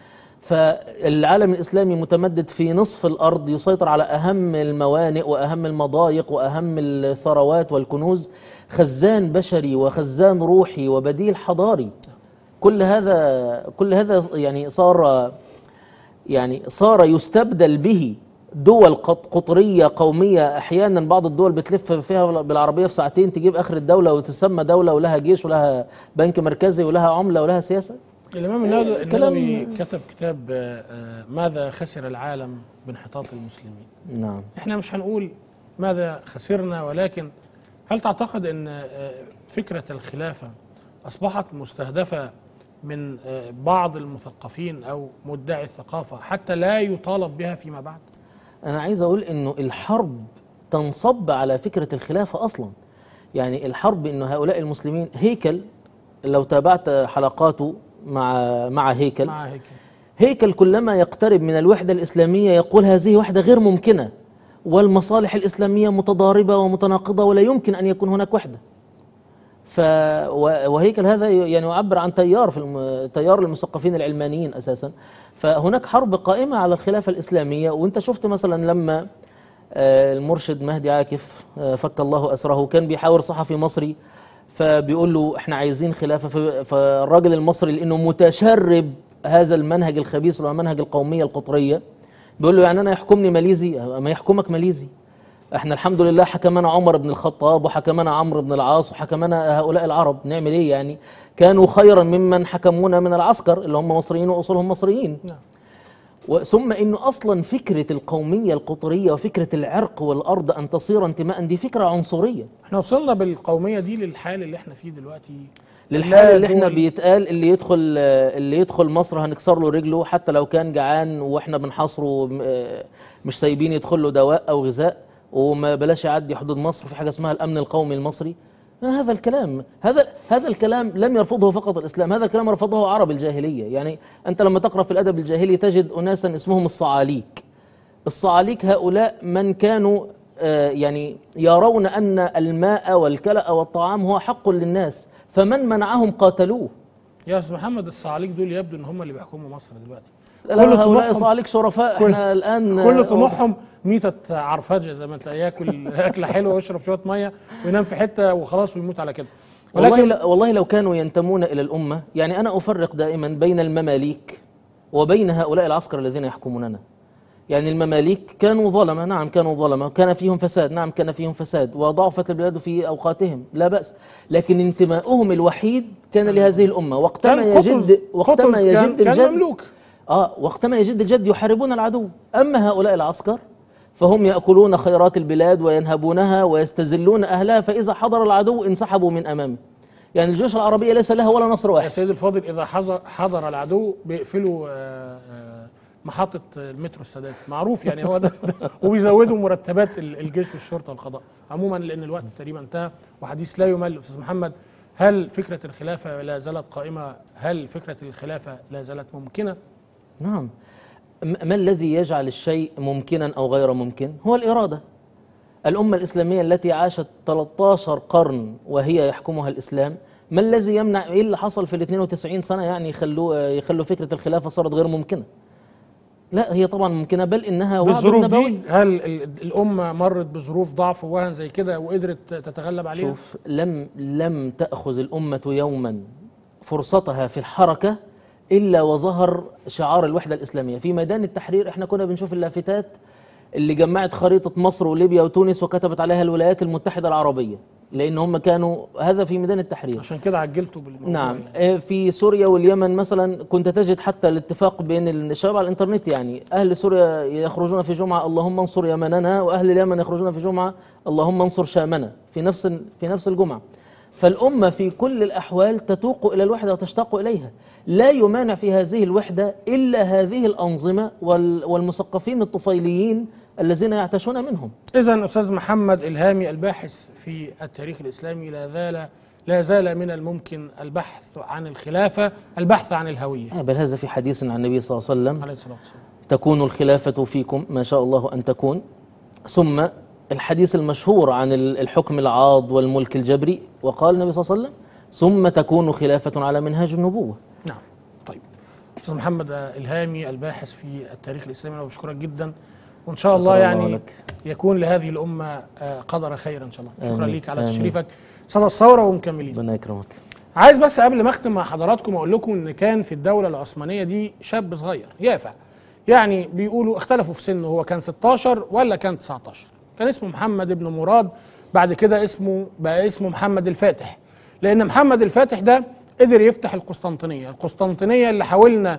فالعالم الاسلامي متمدد في نصف الارض يسيطر على اهم الموانئ واهم المضايق واهم الثروات والكنوز خزان بشري وخزان روحي وبديل حضاري كل هذا كل هذا يعني صار يعني صار يستبدل به دول قط- قطرية قومية أحيانا بعض الدول بتلف فيها بالعربية في ساعتين تجيب آخر الدولة وتسمى دولة ولها جيش ولها بنك مركزي ولها عملة ولها سياسة الامام النووي كلام- النووي كتب كتاب آه، آه، ماذا خسر العالم بانحطاط المسلمين نعم احنا مش هنقول ماذا خسرنا ولكن هل تعتقد ان آه، فكره الخلافه اصبحت مستهدفه من آه، بعض المثقفين او مدعي الثقافه حتى لا يطالب بها فيما بعد؟ أنا عايز أقول إنه الحرب تنصب على فكرة الخلافة أصلا يعني الحرب إنه هؤلاء المسلمين هيكل لو تابعت حلقاته مع مع هيكل مع هيك هيكل كلما يقترب من الوحدة الإسلامية يقول هذه وحدة غير ممكنة والمصالح الإسلامية متضاربة ومتناقضة ولا يمكن أن يكون هناك وحدة ف و- وهيكل هذا ي- يعني يعبر عن تيار في الم... تيار المثقفين العلمانيين اساسا فهناك حرب قائمه على الخلافه الاسلاميه وانت شفت مثلا لما آه، المرشد مهدي عاكف آه، فك الله اسره كان بيحاور صحفي مصري فبيقول له احنا عايزين خلافه ف- فالراجل المصري لانه متشرب هذا المنهج الخبيث اللي هو منهج القوميه القطريه بيقول له يعني انا يحكمني ماليزي ما يحكمك ماليزي احنا الحمد لله حكمنا عمر بن الخطاب وحكمنا عمرو بن العاص وحكمنا هؤلاء العرب نعمل ايه يعني كانوا خيرا ممن حكمونا من العسكر اللي هم مصريين واصولهم مصريين نعم و- ثم انه اصلا فكره القوميه القطريه وفكره العرق والارض ان تصير انتماء دي فكره عنصريه احنا وصلنا بالقوميه دي للحال اللي احنا فيه دلوقتي للحال لا اللي احنا دول- بيتقال اللي يدخل اللي يدخل مصر هنكسر له رجله حتى لو كان جعان واحنا بنحاصره م- آه، مش سايبين يدخل له دواء او غذاء وما بلاش يعدي حدود مصر في حاجه اسمها الامن القومي المصري آه، هذا الكلام هذا هذا الكلام لم يرفضه فقط الاسلام هذا الكلام رفضه عرب الجاهليه يعني انت لما تقرا في الادب الجاهلي تجد اناسا اسمهم الصعاليك الصعاليك هؤلاء من كانوا آه، يعني يرون ان الماء والكلأ والطعام هو حق للناس فمن منعهم قاتلوه يا استاذ محمد الصعاليك دول يبدو ان هم اللي بيحكموا مصر دلوقتي لا كل هؤلاء طموحهم- صعاليك شرفاء كل- احنا الان كل آه، طموحهم ميتة عرفجة زي ما انت ياكل اكله حلوه ويشرب شويه ميه وينام في حته وخلاص ويموت على كده والله ولكن لا والله لو كانوا ينتمون الى الامه يعني انا افرق دائما بين المماليك وبين هؤلاء العسكر الذين يحكموننا يعني المماليك كانوا ظلمه نعم كانوا ظلمه كان فيهم فساد نعم كان فيهم فساد وضعفت البلاد في اوقاتهم لا باس لكن انتماؤهم الوحيد كان لهذه الامه وقتما كان قطز- يجد وقتما قطز كان- يجد كان الجد مملوك اه وقتما يجد الجد يحاربون العدو اما هؤلاء العسكر فهم ياكلون خيرات البلاد وينهبونها ويستذلون اهلها فاذا حضر العدو انسحبوا من امامه يعني الجيوش العربيه ليس لها ولا نصر يا واحد سيدي الفاضل اذا حضر حضر العدو بيقفلوا آه، آه، محطه المترو السادات معروف يعني هو ده وبيزودوا مرتبات ال- الجيش والشرطه والقضاء عموما لان الوقت تقريبا انتهى وحديث لا يمل استاذ محمد هل فكره الخلافه لا زالت قائمه هل فكره الخلافه لا زالت ممكنه نعم م- ما الذي يجعل الشيء ممكنا أو غير ممكن هو الإرادة الأمة الإسلامية التي عاشت 13 قرن وهي يحكمها الإسلام ما الذي يمنع إيه اللي حصل في ال 92 سنة يعني يخلوا يخلوا فكرة الخلافة صارت غير ممكنة لا هي طبعا ممكنة بل إنها وعد بالظروف نبوي دي هل ال- الامه مرت بظروف ضعف ووهن زي كده وقدرت تتغلب عليها شوف لم لم تأخذ الأمة يوما فرصتها في الحركة إلا وظهر شعار الوحدة الإسلامية في ميدان التحرير احنا كنا بنشوف اللافتات اللي جمعت خريطة مصر وليبيا وتونس وكتبت عليها الولايات المتحدة العربية لأن هم كانوا هذا في ميدان التحرير عشان كده عجلتوا بالموضوع نعم آه، في سوريا واليمن مثلا كنت تجد حتى الاتفاق بين الشباب على الانترنت يعني اهل سوريا يخرجون في جمعه اللهم انصر يمننا واهل اليمن يخرجون في جمعه اللهم انصر شامنا في نفس في نفس الجمعه فالامه في كل الاحوال تتوق الى الوحده وتشتاق اليها لا يمانع في هذه الوحده الا هذه الانظمه وال- والمثقفين الطفيليين الذين يعتشون منهم اذا استاذ محمد الهامي الباحث في التاريخ الاسلامي لا زال لا زال من الممكن البحث عن الخلافه البحث عن الهويه آه، بل هذا في حديث عن النبي صلى الله عليه وسلم عليه الصلاه والسلام تكون الخلافة فيكم ما شاء الله أن تكون ثم الحديث المشهور عن ال- الحكم العاض والملك الجبري وقال النبي صلى الله عليه وسلم ثم تكون خلافة على منهاج النبوة نعم طيب استاذ محمد الهامي الباحث في التاريخ الاسلامي انا بشكرك جدا وان شاء الله شكر يعني الله لك. يكون لهذه الامه آه، قدر خير ان شاء الله شكرا آمين. ليك على آمين. تشريفك صدى الثوره ومكملين ربنا يكرمك عايز بس قبل ما اختم مع حضراتكم اقول لكم ان كان في الدوله العثمانيه دي شاب صغير يافع يعني بيقولوا اختلفوا في سنه هو كان 16 ولا كان 19 كان اسمه محمد بن مراد بعد كده اسمه بقى اسمه محمد الفاتح لان محمد الفاتح ده قدر يفتح القسطنطينيه القسطنطينيه اللي حاولنا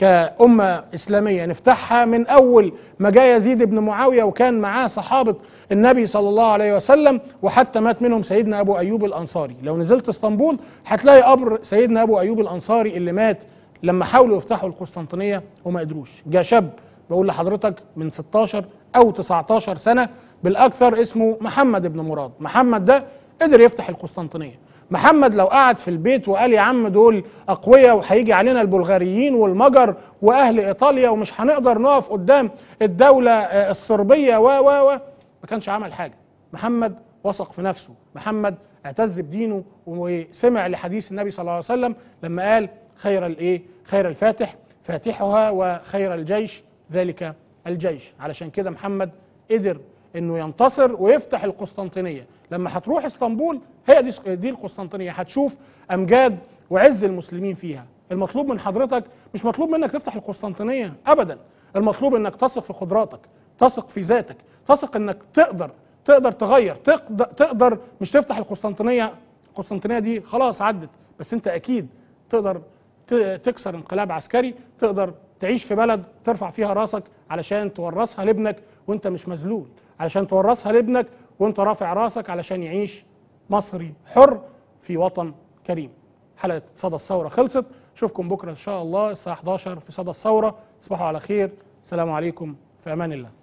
كأمة إسلامية نفتحها من أول ما جاء يزيد بن معاوية وكان معاه صحابة النبي صلى الله عليه وسلم وحتى مات منهم سيدنا أبو أيوب الأنصاري لو نزلت اسطنبول هتلاقي قبر سيدنا أبو أيوب الأنصاري اللي مات لما حاولوا يفتحوا القسطنطينية وما قدروش جاء شاب بقول لحضرتك من 16 أو 19 سنة بالأكثر اسمه محمد بن مراد محمد ده قدر يفتح القسطنطينية محمد لو قعد في البيت وقال يا عم دول اقوياء وهيجي علينا البلغاريين والمجر واهل ايطاليا ومش هنقدر نقف قدام الدوله آه، الصربيه و و و ما كانش عمل حاجه محمد وثق في نفسه محمد اعتز بدينه وسمع لحديث النبي صلى الله عليه وسلم لما قال خير الايه خير الفاتح فاتحها وخير الجيش ذلك الجيش علشان كده محمد قدر انه ينتصر ويفتح القسطنطينيه لما هتروح اسطنبول هي دي دي القسطنطينيه هتشوف امجاد وعز المسلمين فيها المطلوب من حضرتك مش مطلوب منك تفتح القسطنطينيه ابدا المطلوب انك تثق في قدراتك تثق في ذاتك تثق انك تقدر تقدر تغير تقدر, تقدر مش تفتح القسطنطينيه القسطنطينيه دي خلاص عدت بس انت اكيد تقدر ت- تكسر انقلاب عسكري تقدر تعيش في بلد ترفع فيها راسك علشان تورثها لابنك وانت مش مذلول علشان تورثها لابنك وانت رافع راسك علشان يعيش مصري حر في وطن كريم حلقه صدى الثوره خلصت اشوفكم بكره ان شاء الله الساعه 11 في صدى الثوره تصبحوا على خير السلام عليكم في امان الله